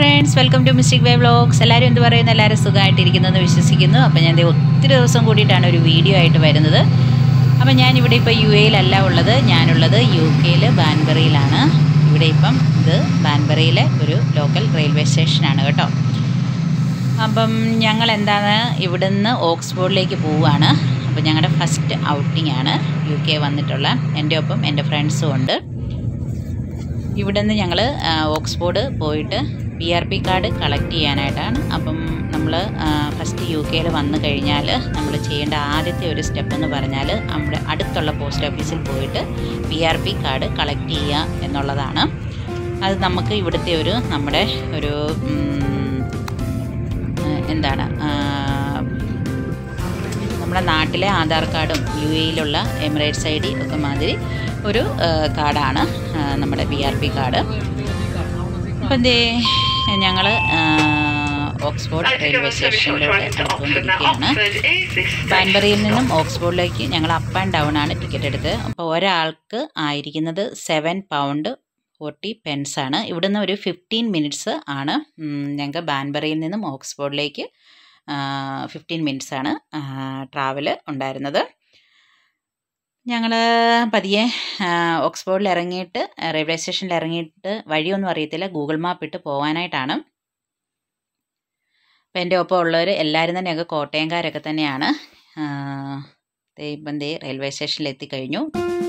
Friends welcome to Mystic Way vlogs എല്ലാവരും എന്ത് പറയുന്നു എല്ലാവരും സുഖമായിട്ടിരിക്കുന്നെന്ന് വിശ്വസിക്കുന്നു അപ്പോൾ ഞാൻ ദേ ഒത്തിരി ദിവസം കൂടിയിട്ടാണ് ഒരു വീഡിയോ ആയിട്ട് വരുന്നത് അപ്പോൾ ഞാൻ ഇവിടെ ഇപ്പോൾ യു എയിലല്ല ഉള്ളത് ഞാനുള്ളത് യു കെയിൽ ബാൻബറിയിലാണ് ഇവിടെ ഇപ്പം ഇത് ബാൻബറിയിലെ ഒരു ലോക്കൽ റെയിൽവേ സ്റ്റേഷനാണ് കേട്ടോ അപ്പം ഞങ്ങൾ എന്താണ് ഇവിടുന്ന് ഓക്സ്ഫോർഡിലേക്ക് പോവുകയാണ് അപ്പോൾ ഞങ്ങളുടെ ഫസ്റ്റ് ഔട്ടിംഗ് ആണ് യു കെ വന്നിട്ടുള്ള എൻ്റെ ഒപ്പം എൻ്റെ ഫ്രണ്ട്സും ഉണ്ട് ഇവിടെ നിന്ന് ഞങ്ങൾ ഓക്സ്ഫോർഡ് പോയിട്ട് P R P card collect ചെയ്യാനായിട്ടാണ് അപ്പം നമ്മൾ ഫസ്റ്റ് യു കെയിൽ വന്നു കഴിഞ്ഞാൽ നമ്മൾ ചെയ്യേണ്ട ആദ്യത്തെ ഒരു സ്റ്റെപ്പ് എന്ന് പറഞ്ഞാൽ നമ്മുടെ അടുത്തുള്ള പോസ്റ്റ് ഓഫീസിൽ പോയിട്ട് P R P card collect ചെയ്യുക എന്നുള്ളതാണ് അത് നമുക്ക് ഇവിടുത്തെ ഒരു നമ്മുടെ ഒരു ഉം, ഏഹ്, എന്താണ് ആ, നമ്മുടെ നാട്ടിലെ ആധാർ കാർഡും യു എയിലുള്ള എമിറേറ്റ്സ് ഐ ഡി ഒക്കെ മാതിരി ഒരു ആ, കാർഡാണ് ആ, നമ്മുടെ പി ആർ പി കാർഡ് അപ്പം എന്തേ ഞങ്ങൾ ഓക്സ്ഫോർഡ് റെയിൽവേ സ്റ്റേഷനിലോട്ട് അടുത്തുകൊണ്ടിരിക്കുകയാണ് ബാൻബറിയിൽ നിന്നും ഓക്സ്ഫോർഡിലേക്ക് ഞങ്ങൾ അപ്പ് ആൻഡ് ഡൗൺ ആണ് ടിക്കറ്റ് എടുത്തത് അപ്പോൾ ഒരാൾക്ക് ആയിരിക്കുന്നത് സെവൻ പൗണ്ട് ഫോർട്ടി പെൻസ് ആണ് ഇവിടുന്ന് ഒരു ഫിഫ്റ്റീൻ മിനിറ്റ്സ് ആണ് ഞങ്ങൾക്ക് ബാൻബറിയിൽ നിന്നും ഓക്സ്ഫോർഡിലേക്ക് ഫിഫ്റ്റീൻ മിനിറ്റ്സ് ആണ് ട്രാവൽ ഉണ്ടായിരുന്നത് ഞങ്ങൾ പതിയെ ആ, ഓക്സ്ഫോർഡിൽ ഇറങ്ങിയിട്ട് ആ, റെയിൽവേ സ്റ്റേഷനിൽ ഇറങ്ങിയിട്ട് വഴിയൊന്നും അറിയത്തില്ല ഗൂഗിൾ മാപ്പ് ഇട്ട് പോകാനായിട്ടാണ് അപ്പം എൻ്റെ ഒപ്പം ഉള്ളവർ എല്ലാവരും തന്നെയൊക്കെ കോട്ടയംകാരൊക്കെ തന്നെയാണ് ആ, ദേ ഇപ്പം ദേ റെയിൽവേ സ്റ്റേഷനിൽ എത്തിക്കഴിഞ്ഞു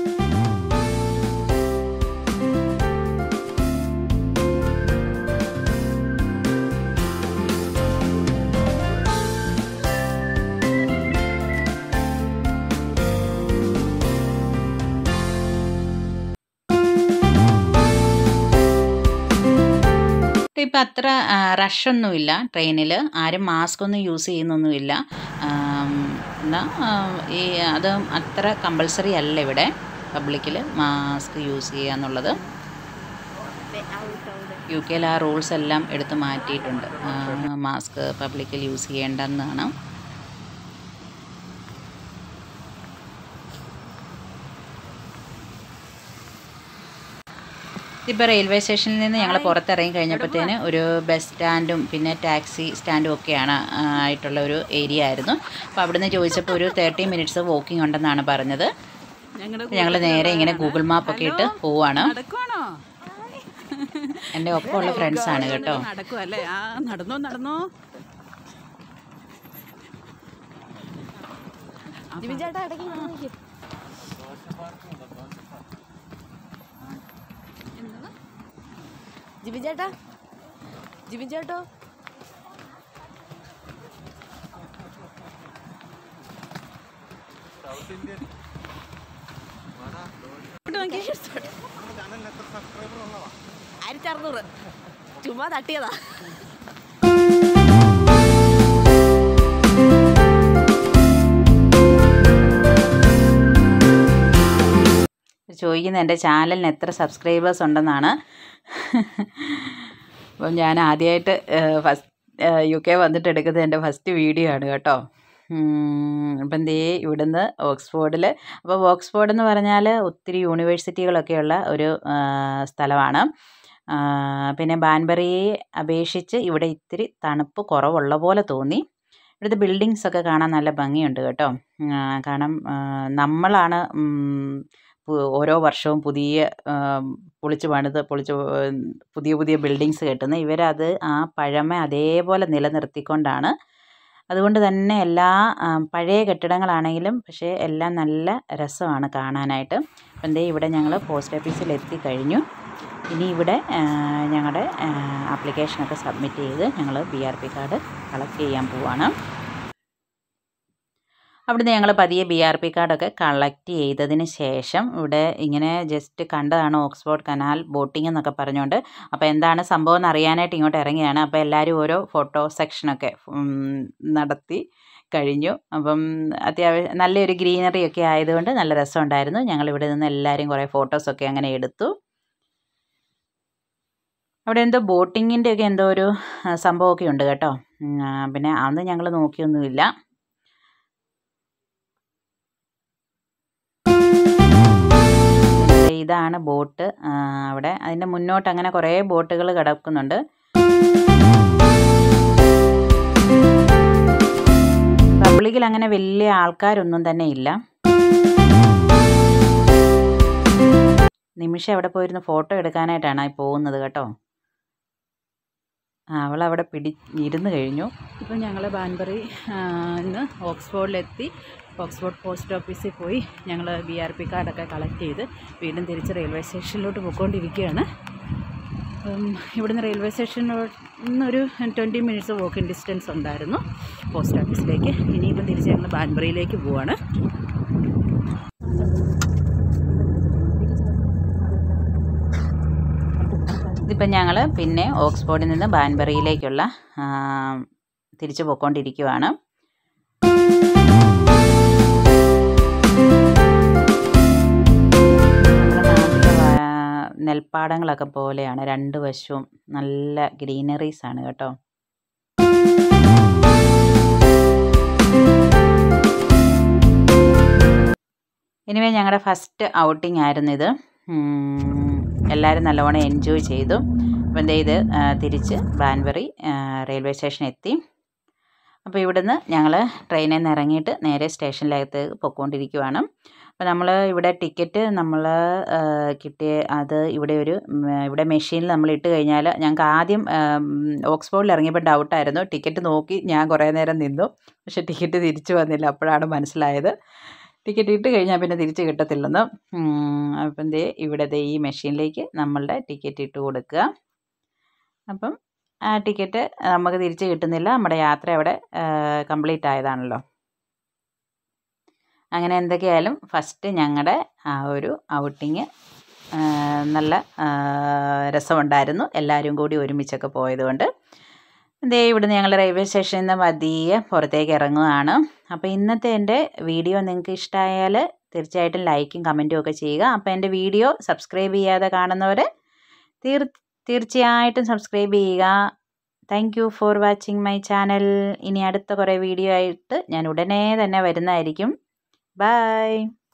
ഇപ്പം അത്ര റഷൊന്നുമില്ല ട്രെയിനിൽ ആരും മാസ്ക് ഒന്നും യൂസ് ചെയ്യുന്നൊന്നുമില്ല ആം, എന്നാ ആ, ഈ അത് അത്ര കമ്പൾസറി അല്ല ഇവിടെ പബ്ലിക്കിൽ മാസ്ക് യൂസ് ചെയ്യുക എന്നുള്ളത് യു കെയിൽ ആ റൂൾസ് എല്ലാം എടുത്ത് മാറ്റിയിട്ടുണ്ട് മാസ്ക് പബ്ലിക്കിൽ യൂസ് ചെയ്യേണ്ടെന്നാണ് ഇപ്പോൾ റെയിൽവേ സ്റ്റേഷനിൽ നിന്ന് ഞങ്ങൾ പുറത്തിറങ്ങി കഴിഞ്ഞപ്പോഴത്തേന് ഒരു ബസ് സ്റ്റാൻഡും പിന്നെ ടാക്സി സ്റ്റാൻഡും ഒക്കെയാണ് ആ, ആയിട്ടുള്ള ഒരു ഏരിയ ആയിരുന്നു അപ്പോൾ അവിടുന്ന് ചോദിച്ചപ്പോൾ ഒരു തേർട്ടി മിനിറ്റ്സ് വാക്കിംഗ് ഉണ്ടെന്നാണ് പറഞ്ഞത് ഞങ്ങൾ നേരെ ഇങ്ങനെ ഗൂഗിൾ മാപ്പ് ഒക്കെ ഇട്ട് പോവാണ് നടക്കുവാണോ എൻ്റെ ഒപ്പമുള്ള ഫ്രണ്ട്സ് ആണ് കേട്ടോ നടക്കുവല്ലേ ആ നടന്നോ നടന്നോ ജിബിൻ ചേട്ടാ ജിബിൻ ചേട്ടോ ഇങ്ങോട്ട് നോക്കിയേ. ആയിരത്തി അറുന്നൂറ് ചുമ്മാ തട്ടിയതാ ചോദിക്കുന്നത് എൻ്റെ ചാനലിന് എത്ര സബ്സ്ക്രൈബേഴ്സ് ഉണ്ടെന്നാണ് അപ്പം ഞാൻ ആദ്യമായിട്ട് ഫസ്റ്റ് യു കെ വന്നിട്ട് എടുക്കുന്നത് എൻ്റെ ഫസ്റ്റ് വീഡിയോ ആണ് കേട്ടോ ഉം, അപ്പം ദേ ഇവിടുന്ന് ഓക്സ്ഫോർഡിൽ അപ്പോൾ ഓക്സ്ഫോർഡ് എന്ന് പറഞ്ഞാൽ ഒത്തിരി യൂണിവേഴ്സിറ്റികളൊക്കെയുള്ള ഒരു ആ, സ്ഥലമാണ് ആ, പിന്നെ ബാൻബറിയെ അപേക്ഷിച്ച് ഇവിടെ ഇത്തിരി തണുപ്പ് കുറവുള്ള പോലെ തോന്നി ഇവിടുത്തെ ബിൽഡിങ്സ് ഒക്കെ കാണാൻ നല്ല ഭംഗിയുണ്ട് കേട്ടോ ആ, കാരണം ആ, നമ്മളാണ് ഉം, പു- ഓരോ വർഷവും പുതിയ ആം, പൊളിച്ച് പണിത് പൊളിച്ച് ഉം, പുതിയ പുതിയ ബിൽഡിങ്സ് കെട്ടുന്നത് ഇവരത് ആ പഴമ അതേപോലെ നിലനിർത്തിക്കൊണ്ടാണ് അതുകൊണ്ട് തന്നെ എല്ലാ ആ, പഴയ കെട്ടിടങ്ങളാണെങ്കിലും പക്ഷേ എല്ലാം നല്ല രസമാണ് കാണാനായിട്ട് അപ്പം ദേ ഇവിടെ ഞങ്ങൾ പോസ്റ്റ് ഓഫീസിൽ എത്തിക്കഴിഞ്ഞു ഇനി ഇവിടെ ഞങ്ങളുടെ ആപ്ലിക്കേഷനൊക്കെ സബ്മിറ്റ് ചെയ്ത് ഞങ്ങൾ B R P card collect ചെയ്യാൻ പോവാണ് അവിടുന്ന് ഞങ്ങൾ പതിയെ ബി ആർ പി കാർഡൊക്കെ കളക്ട് ചെയ്തതിന് ശേഷം ഇവിടെ ഇങ്ങനെ ജസ്റ്റ് കണ്ടതാണ് ഓക്സ്ഫോർഡ് കനാൽ ബോട്ടിംഗ് എന്നൊക്കെ പറഞ്ഞുകൊണ്ട് അപ്പോൾ എന്താണ് സംഭവം എന്ന് അറിയാനായിട്ട് ഇങ്ങോട്ട് ഇറങ്ങിയാണ് അപ്പോൾ എല്ലാവരും ഓരോ ഫോട്ടോ സെക്ഷനൊക്കെ ഉം, നടത്തി കഴിഞ്ഞു അപ്പം അത്യാവശ്യം നല്ലൊരു ഗ്രീനറി ഒക്കെ ആയതുകൊണ്ട് നല്ല രസമുണ്ടായിരുന്നു ഞങ്ങൾ ഇവിടെ നിന്ന് എല്ലാവരും കുറേ ഫോട്ടോസൊക്കെ അങ്ങനെ എടുത്തു അവിടെ എന്തോ ബോട്ടിങ്ങിൻ്റെ ഒക്കെ എന്തോ ഒരു ആ, സംഭവമൊക്കെ ഉണ്ട് കേട്ടോ ഉം, ആ, പിന്നെ അന്ന് ഞങ്ങൾ നോക്കിയൊന്നുമില്ല ഇതാണ് ബോട്ട് അവിടെ അതിൻ്റെ മുന്നോട്ട് അങ്ങനെ കുറേ ബോട്ടുകൾ കിടക്കുന്നുണ്ട് പബ്ലിക്കിൽ അങ്ങനെ വലിയ ആൾക്കാരൊന്നും തന്നെ ഇല്ല നിമിഷം അവിടെ പോയിരുന്ന് ഫോട്ടോ എടുക്കാനായിട്ടാണ് ഈ പോകുന്നത് കേട്ടോ ആ, അവളവിടെ പിടി ഇരുന്ന് കഴിഞ്ഞു ഇപ്പം ഞങ്ങൾ ബാൻബറി ഇന്ന് ഓക്സ്ഫോർഡിലെത്തി ഓക്സ്ഫോർഡ് പോസ്റ്റ് ഓഫീസിൽ പോയി ഞങ്ങൾ ബി ആർ പി കാർഡൊക്കെ കളക്ട് ചെയ്ത് വീണ്ടും തിരിച്ച് റെയിൽവേ സ്റ്റേഷനിലോട്ട് പോയിക്കൊണ്ടിരിക്കുകയാണ് ഉം, ഇവിടുന്ന് റെയിൽവേ സ്റ്റേഷനിലോട്ട് നിന്നൊരു ട്വൻറ്റി മിനിറ്റ്സ് വാക്കിംഗ് ഡിസ്റ്റൻസ് ഉണ്ടായിരുന്നു പോസ്റ്റ് ഓഫീസിലേക്ക് ഇനിയിപ്പം തിരിച്ച് ഞങ്ങൾ ബാൻബറിയിലേക്ക് പോവാണ് ഇതിപ്പം ഞങ്ങൾ പിന്നെ ഓക്സ്ഫോർഡിൽ നിന്ന് ബാൻബറിയിലേക്കുള്ള ആ, തിരിച്ചു പോയിക്കൊണ്ടിരിക്കുവാണ് നമ്മുടെ നാട്ടിലെ വാ- നെൽപ്പാടങ്ങളൊക്കെ പോലെയാണ് രണ്ട് വശവും നല്ല ഗ്രീനറീസ് ആണ് കേട്ടോ എനിവേ ഞങ്ങളുടെ ഫസ്റ്റ് ഔട്ടിംഗ് ആയിരുന്നു ഇത് ഉം, എല്ലാവരും നല്ലവണ്ണം എൻജോയ് ചെയ്തു അപ്പം എന്ത് ചെയ്ത് ആ, തിരിച്ച് ബാൻബറി ആ, റെയിൽവേ സ്റ്റേഷനിൽ എത്തി അപ്പോൾ ഇവിടുന്ന് ഞങ്ങൾ ട്രെയിനിൽ നിന്ന് ഇറങ്ങിയിട്ട് നേരെ സ്റ്റേഷനിലേക്ക് പൊയ്ക്കൊണ്ടിരിക്കുവാണ് അപ്പോൾ നമ്മൾ ഇവിടെ ടിക്കറ്റ് നമ്മൾ കിട്ടിയ അത് ഇവിടെ ഒരു ഉം, ഇവിടെ മെഷീനിൽ നമ്മൾ ഇട്ട് കഴിഞ്ഞാൽ ഞങ്ങൾക്ക് ആദ്യം ഉം, ഓക്സ്ഫോർഡിൽ ഇറങ്ങിയപ്പോൾ ഡൗട്ടായിരുന്നു ടിക്കറ്റ് നോക്കി ഞാൻ കുറേ നേരം നിന്നു പക്ഷേ ടിക്കറ്റ് തിരിച്ചു വന്നില്ല അപ്പോഴാണ് മനസ്സിലായത് ടിക്കറ്റ് ഇട്ട് കഴിഞ്ഞാൽ പിന്നെ തിരിച്ച് കിട്ടത്തില്ലെന്ന് ഉം, അപ്പം ദേ ഇവിടെ ദേ ഈ മെഷീനിലേക്ക് നമ്മളുടെ ടിക്കറ്റ് ഇട്ട് കൊടുക്കുക അപ്പം ആ ടിക്കറ്റ് നമുക്ക് തിരിച്ച് കിട്ടുന്നില്ല നമ്മുടെ യാത്ര അവിടെ കംപ്ലീറ്റ് ആയതാണല്ലോ അങ്ങനെ എന്തൊക്കെയായാലും ഫസ്റ്റ് ഞങ്ങളുടെ ആ ഒരു ഔട്ടിങ് നല്ല ആ, രസമുണ്ടായിരുന്നു എല്ലാവരും കൂടി ഒരുമിച്ചൊക്കെ പോയതുകൊണ്ട് ദേ ഇവിടുന്ന് ഞങ്ങൾ റെയിൽവേ സ്റ്റേഷനിൽ നിന്ന് പതിയെ പുറത്തേക്ക് ഇറങ്ങുകയാണ് അപ്പോൾ ഇന്നത്തെ എൻ്റെ വീഡിയോ നിങ്ങൾക്ക് ഇഷ്ടമായാൽ തീർച്ചയായിട്ടും ലൈക്കും കമൻറ്റും ഒക്കെ ചെയ്യുക അപ്പോൾ എൻ്റെ വീഡിയോ സബ്സ്ക്രൈബ് ചെയ്യാതെ കാണുന്നവർ തീർ തീർച്ചയായിട്ടും സബ്സ്ക്രൈബ് ചെയ്യുക thank you for watching my channel ഇനി അടുത്ത കുറേ വീഡിയോ ആയിട്ട് ഞാൻ ഉടനെ തന്നെ വരുന്നതായിരിക്കും ബൈ